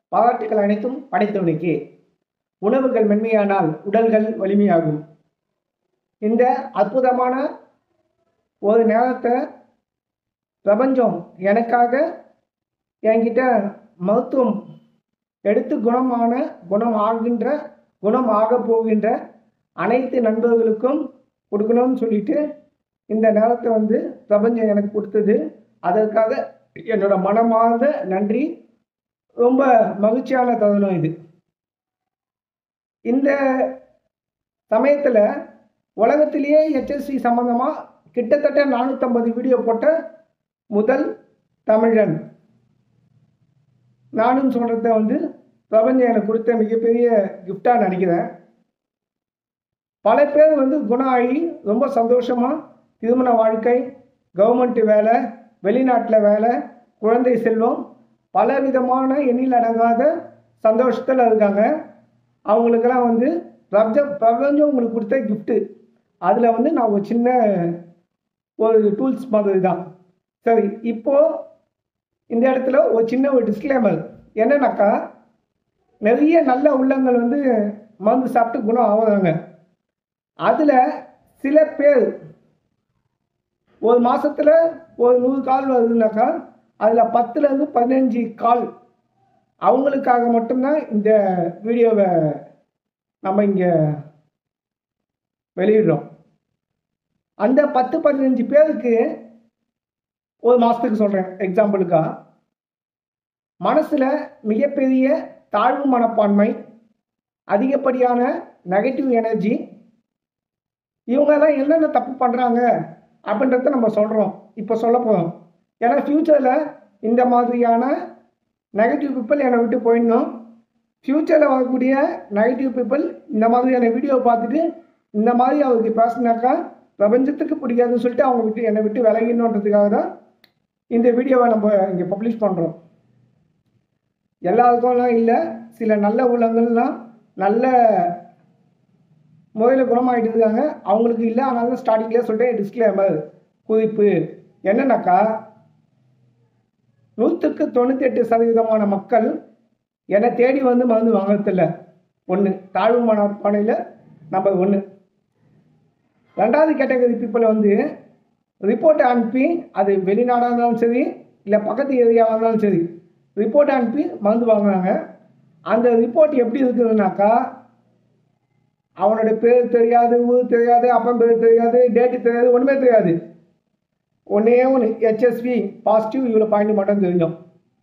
பாராட்டுகள் அனைத்தும் படைத்தவனுக்கே உணவுகள் மென்மையானால் உடல்கள் வலிமையாகும் இந்த அற்புதமான ஒரு நேரத்தை பிரபஞ்சம் எனக்காக என்கிட்ட மருத்துவம் எடுத்து குணமான குணம் ஆகின்ற குணம் ஆக போகின்ற அனைத்து நண்பர்களுக்கும் கொடுக்கணும்னு சொல்லிட்டு இந்த நேரத்தை வந்து பிரபஞ்சம் எனக்கு கொடுத்தது அதற்காக என்னோட மனமார்ந்த நன்றி ரொம்ப மகிழ்ச்சியான தருணம் இது இந்த சமயத்தில் உலகத்திலேயே ஹெச்எஸ்சி சம்பந்தமாக கிட்டத்தட்ட நானூற்றம்பது வீடியோ போட்ட முதல் தமிழன் நானும் சொல்கிறத வந்து பிரபஞ்சம் எனக்கு கொடுத்த மிகப்பெரிய கிஃப்டாக நினைக்கிறேன் பல பேர் வந்து குணம் ஆகி ரொம்ப சந்தோஷமாக திருமண வாழ்க்கை கவர்மெண்ட் வேலை வெளிநாட்டில் வேலை குழந்தை செல்வம் பல விதமான எண்ணில் அடங்காத சந்தோஷத்தில் இருக்காங்க அவங்களுக்கெல்லாம் வந்து பிரபஞ்சம் பிரபஞ்சம் உங்களுக்கு கொடுத்த கிஃப்ட்டு அதில் வந்து நான் ஒரு சின்ன ஒரு டூல்ஸ் மாதிரி தான் சரி இப்போது இந்த இடத்துல ஒரு சின்ன ஒரு டிஸ்க்ளைமர் என்னன்னாக்கா நிறைய நல்ல உள்ளங்கள் வந்து மருந்து சாப்பிட்டு குணம் ஆகுறாங்க அதில் சில பேர் ஒரு மாதத்தில் ஒரு நூறு கால் வருதுனாக்கா அதில் பத்துலேருந்து பதினஞ்சு கால் அவங்களுக்காக மட்டும்தான் இந்த வீடியோவை நம்ம இங்கே வெளியிடுறோம் அந்த பத்து பதினஞ்சு பேருக்கு ஒரு மாதத்துக்கு சொல்கிறேன் எக்ஸாம்பிளுக்கா மனசில் மிகப்பெரிய தாழ்வு மனப்பான்மை அதிகப்படியான நெகட்டிவ் எனர்ஜி இவங்கெல்லாம் என்னென்ன தப்பு பண்ணுறாங்க அப்படின்றத நம்ம சொல்கிறோம் இப்போ சொல்ல போகிறோம் ஏன்னா ஃப்யூச்சரில் இந்த மாதிரியான நெகட்டிவ் பீப்புள் என்னை விட்டு போயிடணும் ஃப்யூச்சரில் வரக்கூடிய நெகட்டிவ் பீப்புள் இந்த மாதிரியான வீடியோ பார்த்துட்டு இந்த மாதிரி அவருக்கு பேசினாக்கா பிரபஞ்சத்துக்கு பிடிக்காதுன்னு சொல்லிட்டு அவங்க விட்டு என்னை விட்டு விலகிடணுன்றதுக்காக தான் இந்த வீடியோவை நம்ம இங்கே பப்ளிஷ் பண்ணுறோம் எல்லாருக்கும்லாம் இல்லை சில நல்ல உள்ளங்கள்லாம் நல்ல முறையில் குணமாகிட்டு இருக்காங்க அவங்களுக்கு இல்லை அதனால ஸ்டார்டிங்லேயே சொல்லிட்டு டிஸ்க்ளைமர் குறிப்பு என்னன்னாக்கா நூற்றுக்கு தொண்ணூற்றி எட்டு சதவீதமான மக்கள் என்னை தேடி வந்து மருந்து வாங்குறதில்ல ஒன்று தாழ்வு மனப்பானையில் நம்பர் ஒன்று ரெண்டாவது கேட்டகரி பீப்புள் வந்து ரிப்போர்ட் அனுப்பி அது வெளிநாடாக இருந்தாலும் சரி இல்லை பக்கத்து ஏரியாவாக இருந்தாலும் சரி ரிப்போர்ட் அனுப்பி மருந்து வாங்குறாங்க அந்த ரிப்போர்ட் எப்படி இருக்குதுனாக்கா அவனோட பேர் தெரியாது ஊர் தெரியாது அப்பன் பேர் தெரியாது டேட்டு தெரியாது ஒன்றுமே தெரியாது ஒன்றே ஒன்று ஹெச்எஸ்வி பாசிட்டிவ் இவ்வளோ பாயிண்ட் மட்டும் தெரியும்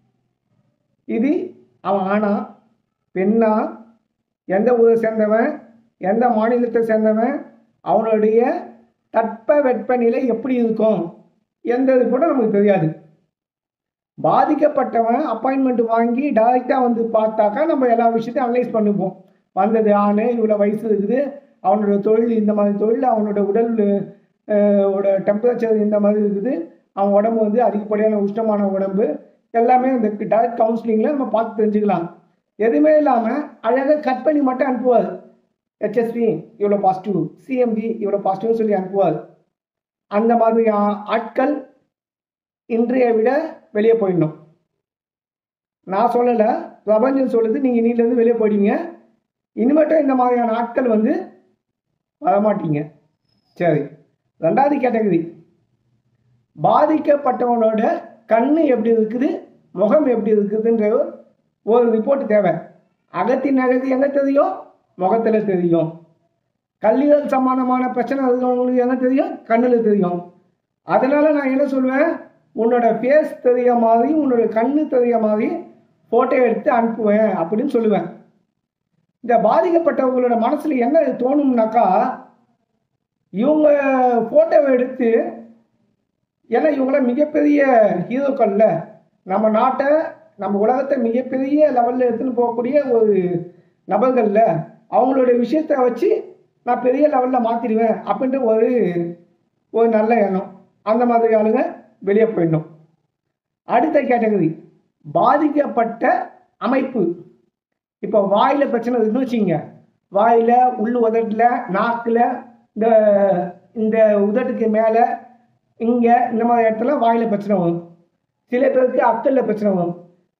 இது அவன் ஆனா பெண்ணா எந்த ஊரை சேர்ந்தவன் எந்த மாநிலத்தை சேர்ந்தவன் அவனுடைய தட்ப வெப்பநிலை எப்படி இருக்கும் எந்த இது கூட நமக்கு தெரியாது பாதிக்கப்பட்டவன் அப்பாயின்மெண்ட் வாங்கி டைரெக்டாக வந்து பார்த்தாக்கா நம்ம எல்லா விஷயத்தையும் அனலைஸ் பண்ணுவோம் வந்தது ஆண் இவ்வளோ வயசு இருக்குது அவனோட தொழில் இந்த மாதிரி தொழில் அவனோட உடல் அஹ், ஓட டெம்பரேச்சர் இந்த மாதிரி இருக்குது அவன் உடம்பு வந்து அதிகப்படியான உஷ்ணமான உடம்பு எல்லாமே இந்த டைரக்ட் கவுன்சிலிங்கில் நம்ம பார்த்து தெரிஞ்சுக்கலாம் எதுவுமே இல்லாமல் அழகாக கட் பண்ணி மட்டும் அனுப்புவார் ஹெச்எஸ்பி இவ்வளோ பாசிட்டிவ் சிஎம்பி இவ்வளோ பாசிட்டிவ்னு சொல்லி அனுப்புவார் அந்த மாதிரி ஆ- ஆட்கள் இன்றைய விட வெளியே போயிடணும் நான் சொல்லலை பிரபஞ்சம் சொல்லுது நீங்கள் இன்னிலேருந்து வெளியே போயிடுவீங்க இனிமேட்டும் இந்த மாதிரியான ஆட்கள் வந்து வரமாட்டீங்க சரி ரெண்டாவது கேட்டகரி பாதிக்கப்பட்டவனோட கண்ணு எப்படி இருக்குது முகம் எப்படி இருக்குதுன்ற ஒரு ரிப்போர்ட் தேவை அகத்தின் அழகு எங்கே தெரியும் முகத்தில் தெரியும் கல்லீரல் சம்பந்தமான பிரச்சனை இருக்கிறவங்களுக்கு என்ன தெரியும் கண்ணில் தெரியும் அதனால நான் என்ன சொல்லுவேன் உன்னோட ஃபேஸ் தெரிய மாதிரி உன்னோட கண்ணு தெரிய மாதிரி ஃபோட்டோ எடுத்து அனுப்புவேன் அப்படின்னு சொல்லுவேன் இந்த பாதிக்கப்பட்டவங்களோட மனசில் என்ன தோணும்னாக்கா இவங்க ஃபோட்டோவை எடுத்து ஏன்னா இவங்களாம் மிகப்பெரிய ஹீரோக்கள்ல நம்ம நாட்டை நம்ம உலகத்தை மிகப்பெரிய லெவலில் எடுத்துன்னு போகக்கூடிய ஒரு நபர்கள்ல அவங்களுடைய விஷயத்தை வச்சு நான் பெரிய லெவலில் மாற்றிடுவேன் அப்படின்ற ஒரு ஒரு நல்ல எண்ணம் அந்த மாதிரி ஆளுங்க வெளியே போயிடணும் அடுத்த கேட்டகரி பாதிக்கப்பட்ட அமைப்பு இப்போ வாயில் பிரச்சனை இருக்குன்னு வச்சுங்க வாயில் உள் உதட்டில் நாக்கில் இந்த இந்த உதட்டுக்கு மேலே இங்கே இந்த மாதிரி இடத்துல வாயில் பிரச்சனை வரும் சில பேருக்கு அக்கல்ல பிரச்சனை வரும்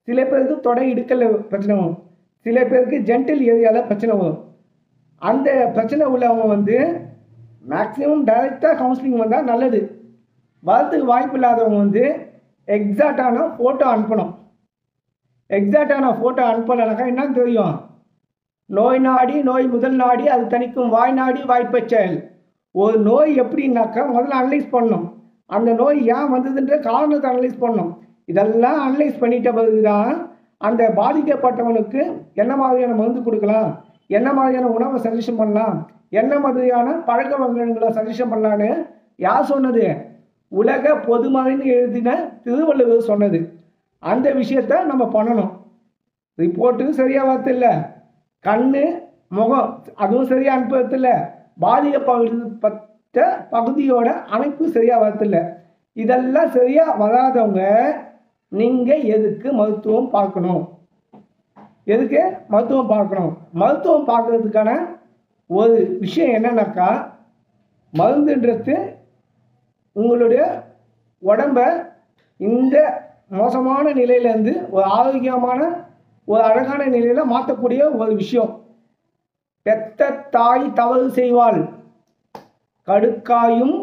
சில பேருக்கு தொடை இடுக்கல்ல பிரச்சனை வரும் சில பேருக்கு ஜென்டில் ஏரியாவில் பிரச்சனை வரும் அந்த பிரச்சனை உள்ளவங்க வந்து மேக்ஸிமம் டைரெக்டாக கவுன்சிலிங் வந்தால் நல்லது வரத்துக்கு வாய்ப்பு இல்லாதவங்க வந்து எக்ஸாக்டான ஃபோட்டோ அனுப்பணும் எக்ஸாக்டான ஃபோட்டோ அனுப்பலைனாக்கா என்னன்னு தெரியும் நோய் நாடி நோய் முதல் நாடி அது தணிக்கும் வாய் நாடி வாய்ப்பச் செயல் ஒரு நோய் எப்படின்னாக்கா முதல்ல அனலைஸ் பண்ணணும் அந்த நோய் ஏன் வந்ததுன்ற காரணத்தை அனலைஸ் பண்ணணும் இதெல்லாம் அனலைஸ் பண்ணிட்ட பிறகு தான் அந்த பாதிக்கப்பட்டவனுக்கு என்ன மாதிரியான மருந்து கொடுக்கலாம் என்ன மாதிரியான உணவை சஜஷன் பண்ணலாம் என்ன மாதிரியான பழக்க வழக்கங்களை சஜஷன் பண்ணலான்னு யார் சொன்னது உலக பொதுமறைன்னு எழுதின திருவள்ளுவர் சொன்னது அந்த விஷயத்த நம்ம பண்ணணும் ரிப்போர்ட்டு சரியாக வரத்தில்ல கண்ணு முகம் அதுவும் சரியாக அனுப்புறதில்ல பாதிக்கப்பட்ட பகுதியோட அமைப்பு சரியாக வரதில்ல இதெல்லாம் சரியாக வராதவங்க நீங்கள் எதுக்கு மருத்துவம் பார்க்கணும் எதுக்கு மருத்துவம் பார்க்கணும் மருத்துவம் பார்க்கறதுக்கான ஒரு விஷயம் என்னன்னாக்கா மருந்துன்றது உங்களுடைய உடம்ப இந்த மோசமான நிலையிலேருந்து ஒரு ஆரோக்கியமான ஒரு அழகான நிலையில மாற்றக்கூடிய ஒரு விஷயம் பெத்த தாய் தவறு செய்வாள் கடுக்காயும்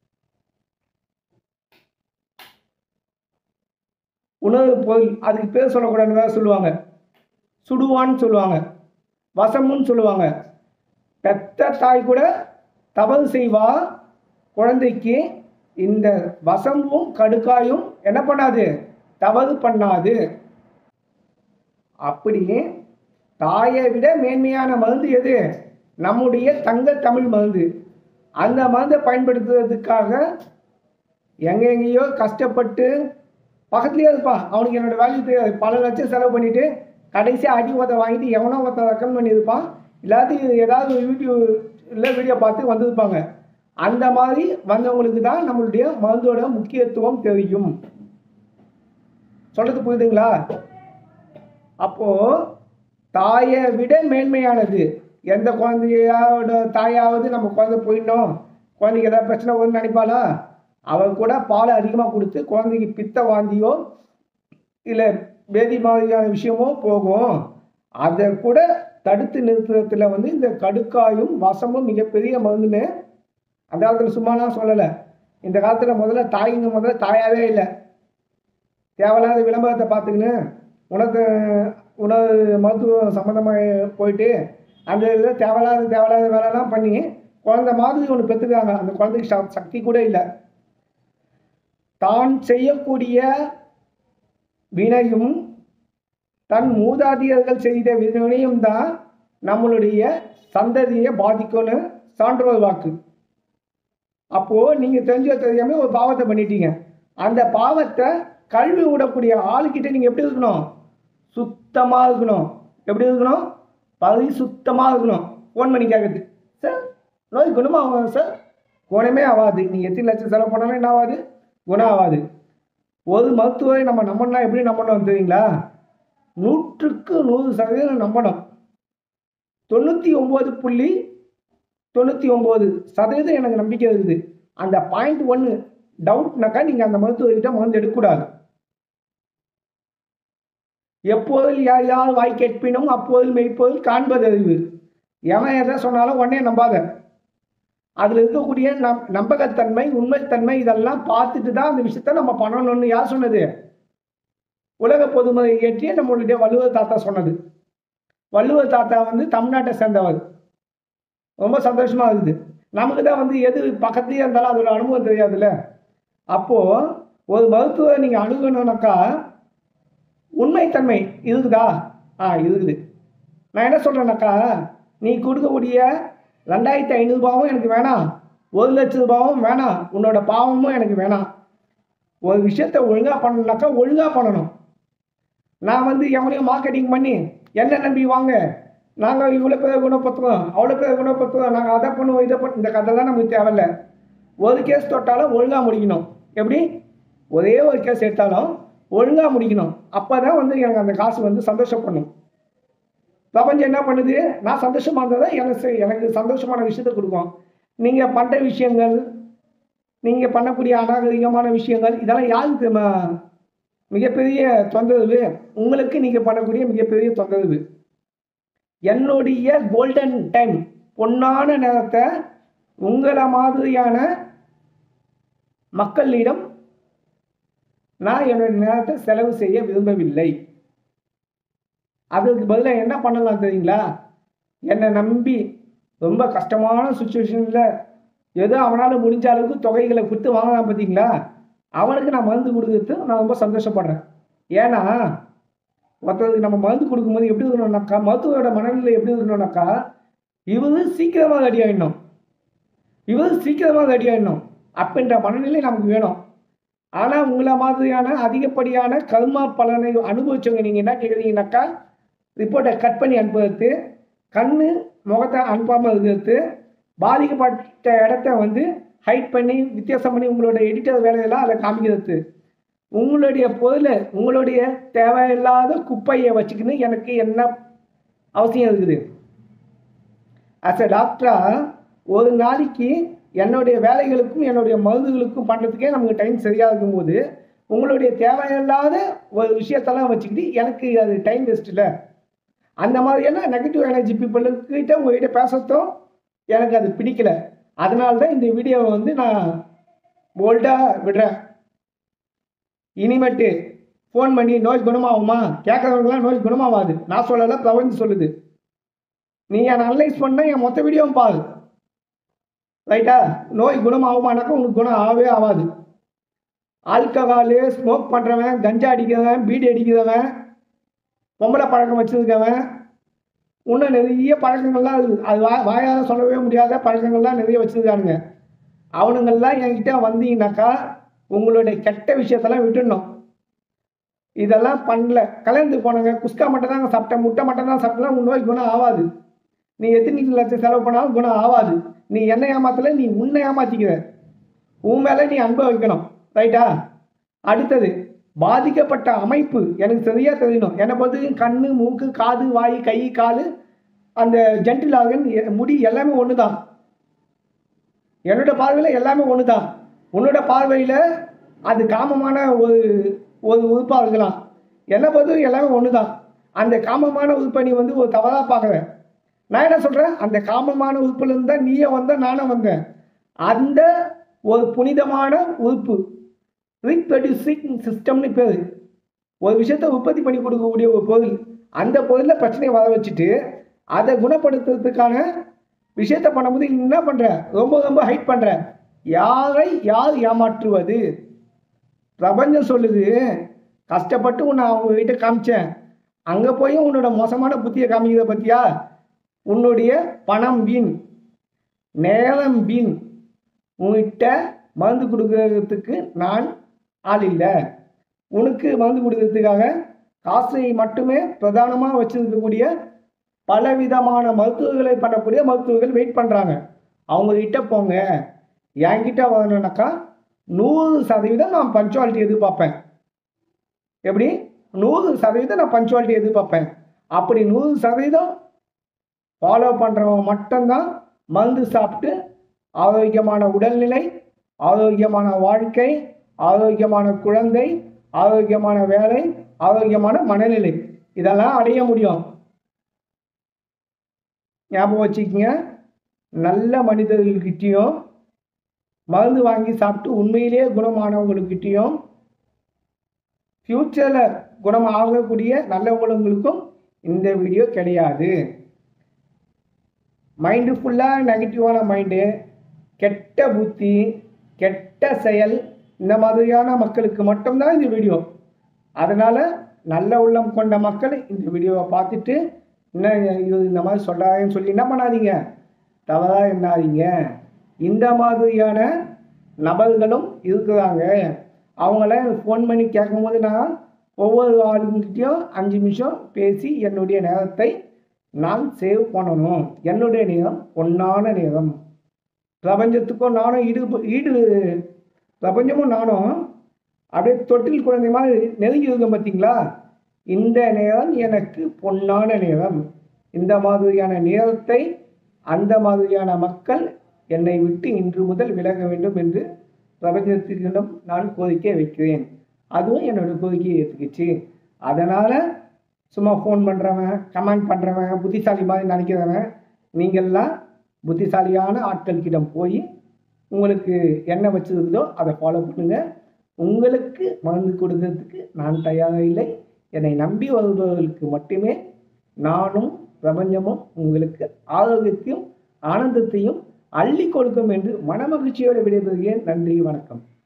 உணவு பொருள் அதுக்கு பேர் சொல்லக்கூடாதுன்னு வேற சொல்லுவாங்க சுடுவான்னு சொல்லுவாங்க வசமுன்னு சொல்லுவாங்க பெத்த தாய் கூட தவறு செய்வா குழந்தைக்கு இந்த வசம்பும் கடுக்காயும் என்ன பண்ணாது தவறு பண்ணாது அப்படி தாயை விட மேன்மையான மருந்து எது நம்முடைய தங்க தமிழ் மருந்து அந்த மருந்தை பயன்படுத்துறதுக்காக எங்க எங்கேயோ கஷ்டப்பட்டு பக்கத்துலேயே இருப்பான் அவனுக்கு என்னோட வேல்யூ தெரியாது பல லட்சம் செலவு பண்ணிட்டு கடைசியாக அடி ஒருத்த வாங்கிட்டு எவனோ ஒருத்தன் ரெக்கமெண்ட் பண்ணியிருப்பான் இல்லாட்டி ஏதாவது யூடியூப்ல வீடியோ பார்த்து வந்திருப்பாங்க அந்த மாதிரி வந்தவங்களுக்கு தான் நம்மளுடைய மருந்தோட முக்கியத்துவம் தெரியும் சொல்றது புரியுதுங்களா அப்போ தாயை விட மேன்மையானது எந்த குழந்தையோட தாயாவது நம்ம குழந்தை போயிடணும் குழந்தைக்கு ஏதாவது பிரச்சனை வரும்னு நினைப்பாளா அவள் கூட பாலை அதிகமாக கொடுத்து குழந்தைக்கு பித்த வாந்தியோ இல்லை பேதி மாதிரியான விஷயமோ போகும் அதை கூட தடுத்து நிறுத்துறதுல வந்து இந்த கடுக்காயும் வசமும் மிகப்பெரிய மருந்துன்னு அந்த காலத்தில் சும்மாலாம் சொல்லலை இந்த காலத்தில் முதல்ல தாய்ங்க முதல்ல தாயாவே இல்லை தேவையில்லாத விளம்பரத்தை பார்த்துக்கின்னு உனக்கு உணவு மருத்துவ சம்மந்தமாக போயிட்டு அந்த இதில் தேவையில்லாத தேவையில்லாத வேலைலாம் பண்ணி குழந்தை மாதிரி ஒன்று பெற்றுக்காங்க அந்த குழந்தைக்கு ச- சக்தி கூட இல்லை தான் செய்யக்கூடிய வினையும் தன் மூதாதையர்கள் செய்த வினையும் தான் நம்மளுடைய சந்ததியை பாதிக்கும்னு சான்றோர் வாக்கு அப்போ நீங்க தெரிஞ்ச தெரியாம ஒரு பாவத்தை பண்ணிட்டீங்க அந்த பாவத்தை கழுவி விடக்கூடிய ஆளுக்கிட்ட நீங்க எப்படி இருக்கணும் சுத்தமா இருக்கணும் எப்படி இருக்கணும் பரி சுத்தமா இருக்கணும் ஃபோன் பண்ணி கேட்குறது சார் நோய் குணமாகும் சார் குணமே ஆகாது நீ எத்தனை லட்சம் செலவு பண்ணாலும் என்ன ஆகாது குணம் ஆகாது ஒரு மருத்துவரை நம்ம நம்பணும்னா எப்படி நம்பணும் தெரியுங்களா நூற்றுக்கு நூறு சதவீதம் நம்பணும் தொண்ணூற்றி ஒம்பது புள்ளி தொண்ணூற்றி ஒம்பது சதவீதம் எனக்கு நம்பிக்கை இருக்குது அந்த பாயிண்ட் ஒன்று டவுட்னாக்கா நீங்கள் அந்த மருத்துவர்கிட்ட மருந்து எடுக்கக்கூடாது எப்போது யார் யார் வாய் கேட்பினும் அப்போது மெய்ப்போது காண்பது அறிவு எவன் எதை சொன்னாலும் உடனே நம்பாத அதில் இருக்கக்கூடிய நம் நம்பகத்தன்மை உண்மைத்தன்மை இதெல்லாம் பார்த்துட்டு தான் அந்த விஷயத்த நம்ம பண்ணணும்னு யார் சொன்னது உலக பொதுமறை இயற்றிய நம்மளுடைய வள்ளுவர் தாத்தா சொன்னது வள்ளுவர் தாத்தா வந்து தமிழ்நாட்டை சேர்ந்தவர் ரொம்ப சந்தோஷமா இருக்குது நமக்கு தான் வந்து எது பக்கத்துலேயே இருந்தாலும் அதோட அனுபவம் தெரியாதுல்ல அப்போ ஒரு மருத்துவரை நீங்க அணுகணும்னாக்கா உண்மைத்தன்மை இருக்குதா ஆ இருக்குது நான் என்ன சொல்றேன்னாக்கா நீ கொடுக்கக்கூடிய ரெண்டாயிரத்தி ஐநூறுபாவும் எனக்கு வேணாம் ஒரு லட்ச ரூபாவும் வேணாம் உன்னோட பாவமும் எனக்கு வேணாம் ஒரு விஷயத்த ஒழுங்கா பண்ணணும்னாக்கா ஒழுங்கா பண்ணணும் நான் வந்து எவனையும் மார்க்கெட்டிங் பண்ணி என்ன நம்பி வாங்க நாங்கள் இவ்வளோ பேர் குணப்படுத்துவோம் அவ்வளோ பேர் குணப்படுத்துவோம் நாங்கள் அதை பண்ணுவோம் இதை பண்ண இந்த கதை தான் நமக்கு தேவையில்ல ஒரு கேஸ் தொட்டாலும் ஒழுங்காக முடிக்கணும் எப்படி ஒரே ஒரு கேஸ் எடுத்தாலும் ஒழுங்காக முடிக்கணும் அப்போ தான் வந்து எனக்கு அந்த காசு வந்து சந்தோஷப்படணும் பிரபஞ்சம் என்ன பண்ணுது நான் சந்தோஷமா இருந்தால் தான் எனக்கு செ- எனக்கு சந்தோஷமான விஷயத்தை கொடுக்கும் நீங்கள் பண்ணுற விஷயங்கள் நீங்கள் பண்ணக்கூடிய அநாகரிகமான விஷயங்கள் இதெல்லாம் யாருக்கு தெரியுமா மிகப்பெரிய தொந்தரவு உங்களுக்கு நீங்கள் பண்ணக்கூடிய மிகப்பெரிய தொந்தரவு என்னுடைய கோல்டன் டைம் பொன்னான நேரத்தை உங்களை மாதிரியான மக்களிடம் நான் என்னுடைய நேரத்தை செலவு செய்ய விரும்பவில்லை அதுக்கு பதிலாக என்ன பண்ணலாம் தெரியுங்களா என்னை நம்பி ரொம்ப கஷ்டமான சுச்சுவேஷனில் ஏதோ அவனால் முடிஞ்ச அளவுக்கு தொகைகளை கொடுத்து வாங்கலாம் பார்த்தீங்களா அவனுக்கு நான் மருந்து கொடுக்கறது நான் ரொம்ப சந்தோஷப்படுறேன் ஏன்னா ஒருத்தருக்கு நம்ம மருந்து கொடுக்கும்போது எப்படி இருக்கணும்னாக்கா மருத்துவரோட மனநிலை எப்படி இருக்கணும்னாக்கா இவரு சீக்கிரமாக ரெடி ஆகிடணும் இவரு சீக்கிரமாக ரெடி ஆகிடணும் அப்படின்ற மனநிலை நமக்கு வேணும் ஆனால் உங்களை மாதிரியான அதிகப்படியான கர்மா பலனை அனுபவிச்சவங்க நீங்கள் என்ன கேட்குறீங்கனாக்கா ரிப்போர்ட்டை கட் பண்ணி அனுப்புறது கண்ணு முகத்தை அனுப்பாமல் இருக்கிறது பாதிக்கப்பட்ட இடத்த வந்து ஹைட் பண்ணி வித்தியாசம் பண்ணி உங்களோட எடிட்டர் வேலையெல்லாம் அதில் காமிக்கிறது உங்களுடைய பொருளை உங்களுடைய தேவையில்லாத குப்பையை வச்சுக்கின்னு எனக்கு என்ன அவசியம் இருக்குது அஸ் எ டாக்டராக ஒரு நாளைக்கு என்னுடைய வேலைகளுக்கும் என்னுடைய மருந்துகளுக்கும் பண்ணுறதுக்கே நமக்கு டைம் சரியாக இருக்கும்போது உங்களுடைய தேவையில்லாத ஒரு விஷயத்தெல்லாம் வச்சுக்கிட்டு எனக்கு அது டைம் வேஸ்ட் இல்லை அந்த மாதிரியான நெகட்டிவ் எனர்ஜி பீப்புளுக்கிட்ட உங்ககிட்ட பேசுறதும் எனக்கு அது பிடிக்கல அதனால தான் இந்த வீடியோவை வந்து நான் போல்டாக விடுறேன் இனிமேட்டு ஃபோன் பண்ணி நோய் குணமாகுமா கேட்குறவங்களாம் நோய் குணமாகாது நான் சொல்லலை பிரபஞ்சம் சொல்லுது நீ என்னை அனலைஸ் பண்ண என் மொத்த வீடியோவும் பாரு ரைட்டா நோய் குணமாகுமானாக்கா உனக்கு குணம் ஆகவே ஆகாது ஆல்கஹாலு ஸ்மோக் பண்ணுறவன் கஞ்சா அடிக்கிறவன் பீடி அடிக்கிறவன் பொம்பளை பழக்கம் வச்சுருக்கவன் இன்னும் நிறைய பழக்கங்கள்லாம் இருக்குது அது வா வாயால் சொல்லவே முடியாத பழக்கங்கள்லாம் நிறைய வச்சுருக்கானுங்க அவனுங்கள்லாம் என்கிட்ட வந்தீங்கன்னாக்கா உங்களுடைய கெட்ட விஷயத்தெல்லாம் விட்டுடணும் இதெல்லாம் பண்ணல கல்யாணத்துக்கு போனாங்க குஸ்கா மட்டும் தாங்க சாப்பிட்டேன் முட்டை மட்டும் தான் சாப்பிட்டா உன் நோய் குணம் ஆகாது நீ எத்தனை லட்சம் செலவு பண்ணாலும் குணம் ஆகாது நீ என்ன ஏமாத்தல நீ உன்னை ஏமாத்திக்கிற உன் மேலே நீ அன்பை வைக்கணும் ரைட்டா அடுத்தது பாதிக்கப்பட்ட அமைப்பு எனக்கு சரியா தெரியணும் என்னை பொறுத்து கண்ணு மூக்கு காது வாய் கை கால் அந்த ஜென்டில் ஆர்கன் எ- முடி எல்லாமே ஒன்று தான் என்னோட பார்வையில் எல்லாமே ஒன்று தான் உன்னோட பார்வையில் அது காமமான ஒரு ஒரு உறுப்பாக இருக்கலாம் என்னை பொறுத்து எல்லாமே ஒன்று தான் அந்த காமமான உறுப்பை நீ வந்து ஒரு தவறாக பார்க்குற நான் என்ன சொல்கிறேன் அந்த காமமான உறுப்புலேருந்து தான் நீயே வந்த நானும் வந்தேன் அந்த ஒரு புனிதமான உறுப்பு ரீப்ரொடியூசிங் சிஸ்டம்னு பேர் ஒரு விஷயத்தை உற்பத்தி பண்ணி கொடுக்கக்கூடிய ஒரு பொருள் அந்த பொருளில் பிரச்சனையை வர வச்சுட்டு அதை குணப்படுத்துறதுக்கான விஷயத்தை பண்ணும்போது நீ என்ன பண்ணுற ரொம்ப ரொம்ப ஹைட் பண்ணுற யாரை யார் ஏமாற்றுவது பிரபஞ்சம் சொல்லுது கஷ்டப்பட்டு உன்னை அவங்க கிட்ட காமிச்சேன் அங்கே போய் உன்னோட மோசமான புத்தியை காமிக்கிறத பற்றியா உன்னுடைய பணம் வீண் நேரம் வீண் உங்ககிட்ட மருந்து கொடுக்கறதுக்கு நான் ஆள் இல்லை உனக்கு மருந்து கொடுக்கறதுக்காக காசை மட்டுமே பிரதானமாக வச்சிருக்கக்கூடிய பலவிதமான மருத்துவர்களை பண்ணக்கூடிய மருத்துவர்கள் வெயிட் பண்ணுறாங்க அவங்க கிட்ட போங்க என்கிட்ட வரணுன்னாக்கா நூறு சதவீதம் நான் பஞ்சுவாலிட்டி எதிர்பார்ப்பேன் எப்படி நூறு சதவீதம் நான் பஞ்சுவாலிட்டி எதிர்பார்ப்பேன் அப்படி நூறு சதவீதம் ஃபாலோ பண்ணுறவங்க மட்டும்தான் மருந்து சாப்பிட்டு ஆரோக்கியமான உடல்நிலை ஆரோக்கியமான வாழ்க்கை ஆரோக்கியமான குழந்தை ஆரோக்கியமான வேலை ஆரோக்கியமான மனநிலை இதெல்லாம் அடைய முடியும் ஞாபகம் வச்சுக்கோங்க நல்ல மனிதர்கள்கிட்டயும் மருந்து வாங்கி சாப்பிட்டு உண்மையிலேயே குணமானவங்கக்கிட்டேயும் ஃப்யூச்சரில் குணம் ஆகக்கூடிய நல்லவங்களுக்கும் இந்த வீடியோ கிடையாது மைண்டு ஃபுல்லாக நெகட்டிவான மைண்டு கெட்ட புத்தி கெட்ட செயல் இந்த மாதிரியான மக்களுக்கு மட்டும்தான் இந்த வீடியோ அதனால் நல்ல உள்ளம் கொண்ட மக்கள் இந்த வீடியோவை பார்த்துட்டு என்ன இது இந்த மாதிரி சொல்கிறாங்கன்னு சொல்லி என்ன பண்ணாதீங்க தவறாக எண்ணாதீங்க இந்த மாதிரியான நபர்களும் இருக்கிறாங்க அவங்கள ஃபோன் பண்ணி கேட்கும்போது நான் ஒவ்வொரு ஆளுங்கிட்டையும் அஞ்சு நிமிஷம் பேசி என்னுடைய நேரத்தை நான் சேவ் பண்ணணும் என்னுடைய நேரம் பொன்னான நேரம் பிரபஞ்சத்துக்கும் நானும் ஈடு ஈடு பிரபஞ்சமும் நானும் அப்படியே தொட்டில் குழந்தை மாதிரி நெருங்கி இருக்கோம் பார்த்தீங்களா இந்த நேரம் எனக்கு பொன்னான நேரம் இந்த மாதிரியான நேரத்தை அந்த மாதிரியான மக்கள் என்னை விட்டு இன்று முதல் விலக வேண்டும் என்று பிரபஞ்சத்திடம் நான் கோரிக்கை வைக்கிறேன் அதுவும் என்னோட கோரிக்கையை ஏற்றுக்குச்சு அதனால் சும்மா ஃபோன் பண்ணுறவன் கமெண்ட் பண்ணுறவன் புத்திசாலி மாதிரி நினைக்கிறவன் நீங்கள்லாம் புத்திசாலியான ஆட்கள்கிடம் போய் உங்களுக்கு என்ன வச்சிருக்குதோ அதை ஃபாலோ பண்ணுங்கள் உங்களுக்கு மருந்து கொடுக்கறதுக்கு நான் தயாராக இல்லை என்னை நம்பி வருபவர்களுக்கு மட்டுமே நானும் பிரபஞ்சமும் உங்களுக்கு ஆரோக்கியத்தையும் ஆனந்தத்தையும் அள்ளி கொடுக்கும் என்று மனமகிழ்ச்சியோடு விடைபெறுகிறேன் நன்றி வணக்கம்